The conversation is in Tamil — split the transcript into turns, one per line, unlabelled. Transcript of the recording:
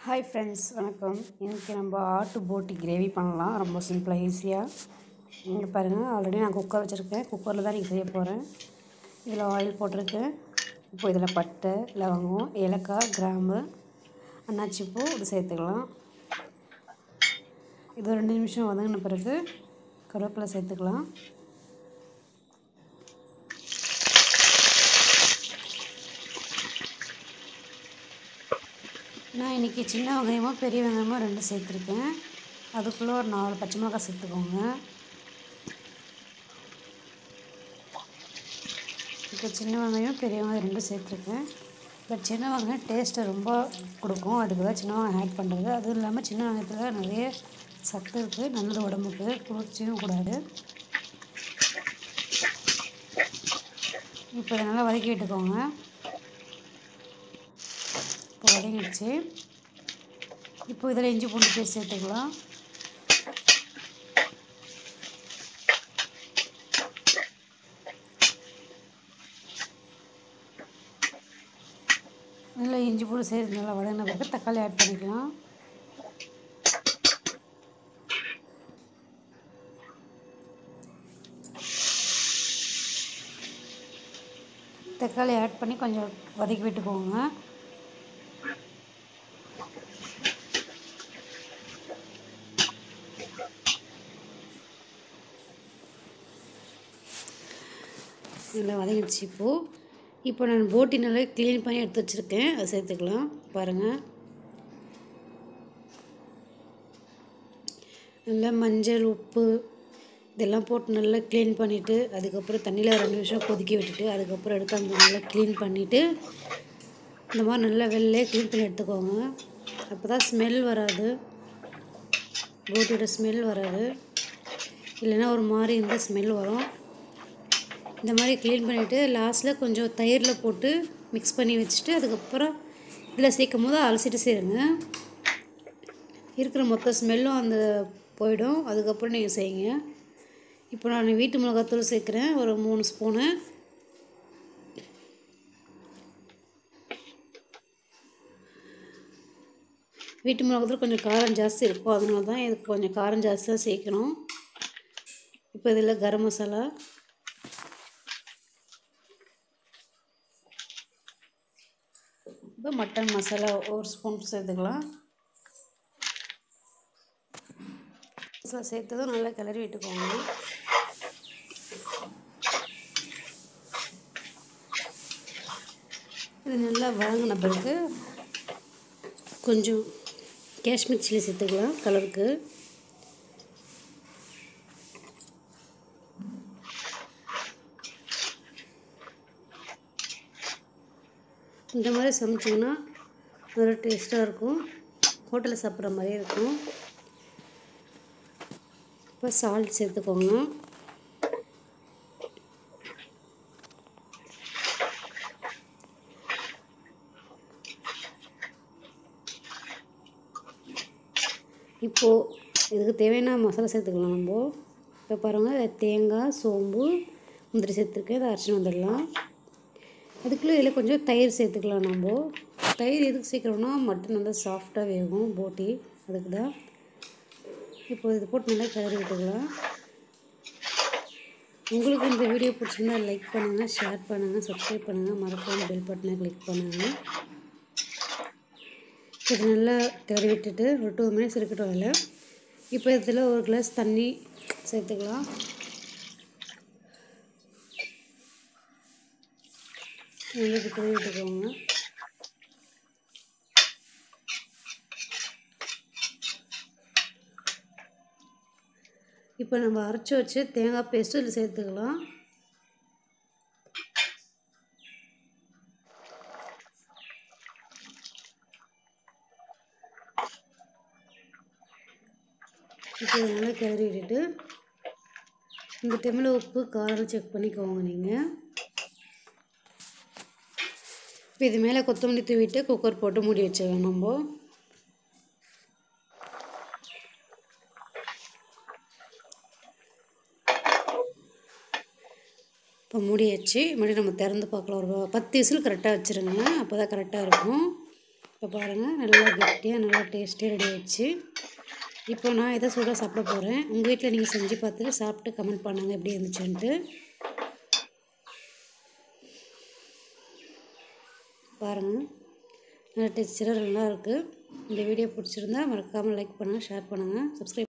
ஹாய் ஃப்ரெண்ட்ஸ் வணக்கம் இன்றைக்கி நம்ம ஆட்டு போட்டி கிரேவி பண்ணலாம் ரொம்ப சிம்பிளாக ஈஸியாக இங்கே பாருங்கள் ஆல்ரெடி நான் குக்கர் வச்சுருக்கேன் குக்கரில் தான் நீங்கள் செய்ய போகிறேன் இதில் ஆயில் போட்டிருக்கேன் இப்போ இதில் பட்டை லவங்கம் ஏலக்காய் கிராம்பு அன்னாச்சிப்பூ இது சேர்த்துக்கலாம் இது ரெண்டு நிமிஷம் வதங்கின பிறகு கருவேப்பிலை சேர்த்துக்கலாம் நான் இன்றைக்கி சின்ன வெங்காயமும் பெரிய வெங்காயமும் ரெண்டு சேர்த்துருக்கேன் அதுக்குள்ளே ஒரு நாலு பச்சை மிளகாய் சேர்த்துக்கோங்க இப்போ சின்ன வெங்காயம் பெரிய வெங்காயம் ரெண்டும் சேர்த்துருக்கேன் இப்போ சின்ன வெங்காயம் டேஸ்ட்டை ரொம்ப கொடுக்கும் அதுக்கு தான் சின்ன வெங்காயம் ஆட் பண்ணுறது அதுவும் இல்லாமல் சின்ன வெங்காயத்தில் நிறைய சத்து இருக்குது நல்லது உடம்புக்கு குளிர்ச்சியும் கூடாது இப்போ இதை நல்லா வதக்கி விட்டுக்கோங்க இப்போ வதங்கிடுச்சு இப்போ இதில் இஞ்சி பூண்டு பேஸ்ட் சேர்த்துக்கலாம் நல்லா இஞ்சி பூண்டு சேர்த்து நல்லா வதங்கின பிறகு தக்காளி ஆட் பண்ணிக்கலாம் தக்காளி ஆட் பண்ணி கொஞ்சம் வதக்கி விட்டுக்கோங்க நல்லா வதங்கிடுச்சு இப்போது இப்போ நான் போட்டி நல்லா க்ளீன் பண்ணி எடுத்து வச்சுருக்கேன் அதை சேர்த்துக்கலாம் பாருங்கள் நல்லா மஞ்சள் உப்பு இதெல்லாம் போட்டு நல்லா க்ளீன் பண்ணிவிட்டு அதுக்கப்புறம் தண்ணியில் ரெண்டு நிமிஷம் கொதிக்க விட்டுட்டு அதுக்கப்புறம் எடுத்து அந்த நல்லா க்ளீன் பண்ணிவிட்டு இந்த மாதிரி நல்லா வெளிலே க்ளீன் பண்ணி எடுத்துக்கோங்க அப்போ தான் ஸ்மெல் வராது போட்டியோட ஸ்மெல் வராது இல்லைன்னா ஒரு மாதிரி இந்த ஸ்மெல் வரும் இந்த மாதிரி க்ளீன் பண்ணிவிட்டு லாஸ்ட்டில் கொஞ்சம் தயிரில் போட்டு மிக்ஸ் பண்ணி வச்சுட்டு அதுக்கப்புறம் இதில் சேர்க்கும் போது அலசிட்டு சேருங்க இருக்கிற மொத்த ஸ்மெல்லும் அந்த போயிடும் அதுக்கப்புறம் நீங்கள் செய்யுங்க இப்போ நான் வீட்டு மிளகாத்தூள் சேர்க்குறேன் ஒரு மூணு ஸ்பூனு வீட்டு மிளகாத்தூள் கொஞ்சம் காரம் ஜாஸ்தி இருக்கும் அதனால தான் இதுக்கு கொஞ்சம் காரம் ஜாஸ்தியாக சேர்க்கணும் இப்போ இதில் கரம் மசாலா இப்போ மட்டன் மசாலா ஒரு ஸ்பூன் சேர்த்துக்கலாம் மசாலா சேர்த்ததும் நல்லா கிளறி விட்டுக்கோங்க இது நல்லா வதங்கின பிறகு கொஞ்சம் காஷ்மீர் சில்லி சேர்த்துக்கலாம் கலருக்கு இந்த மாதிரி சமைச்சிங்கன்னா நல்லா டேஸ்ட்டாக இருக்கும் ஹோட்டலில் சாப்பிட்ற மாதிரியே இருக்கும் இப்போ சால்ட் சேர்த்துக்கோங்க இப்போது இதுக்கு தேவையான மசாலா சேர்த்துக்கலாம் நம்ம இப்போ பாருங்கள் தேங்காய் சோம்பு முந்திரி சேர்த்துருக்கேன் இதை அரைச்சிட்டு வந்துடலாம் அதுக்குள்ளே இதில் கொஞ்சம் தயிர் சேர்த்துக்கலாம் நம்ம தயிர் எதுக்கு சேர்க்குறோம்னா மட்டன் நல்லா சாஃப்டாக வேகும் போட்டி அதுக்கு தான் இப்போ இது போட்டு நல்லா கிளறி விட்டுக்கலாம் உங்களுக்கு இந்த வீடியோ பிடிச்சிருந்தா லைக் பண்ணுங்கள் ஷேர் பண்ணுங்கள் சப்ஸ்கிரைப் பண்ணுங்கள் மறக்காமல் பெல் பட்டனை கிளிக் பண்ணுங்கள் இது நல்லா கிளறி விட்டுட்டு ஒரு டூ மினிட்ஸ் இருக்கட்டும் அதில் இப்போ இதில் ஒரு கிளாஸ் தண்ணி சேர்த்துக்கலாம் நல்லா கிளறி விட்டுக்கோங்க இப்போ நம்ம அரைச்சி வச்சு தேங்காய் பேஸ்ட்டு இதில் சேர்த்துக்கலாம் இப்போ நல்லா கிளறி விட்டுட்டு இந்த டைமில் உப்பு காரம் செக் பண்ணிக்கோங்க நீங்கள் இப்போ இது மேலே கொத்தமல்லி தூவிட்டு குக்கர் போட்டு மூடி வச்சிடலாம் நம்ம இப்போ மூடியாச்சு மறுபடியும் நம்ம திறந்து பார்க்கலாம் ஒரு பத்து விசில் கரெக்டாக வச்சுருங்க அப்போ தான் கரெக்டாக இருக்கும் இப்போ பாருங்கள் நல்லா கெட்டியாக நல்லா டேஸ்டியாக ரெடி ஆயிடுச்சு இப்போ நான் எதை சூடாக சாப்பிட போகிறேன் உங்கள் வீட்டில் நீங்கள் செஞ்சு பார்த்துட்டு சாப்பிட்டு கமெண்ட் பண்ணுங்கள் எப்படி இருந்துச்சுன்ட்டு பாருங்கள் நல்ல டெக்ஸ்டராக நல்லா இருக்குது இந்த வீடியோ பிடிச்சிருந்தா மறக்காமல் லைக் பண்ணுங்கள் ஷேர் பண்ணுங்கள் சப்ஸ்கிரைப்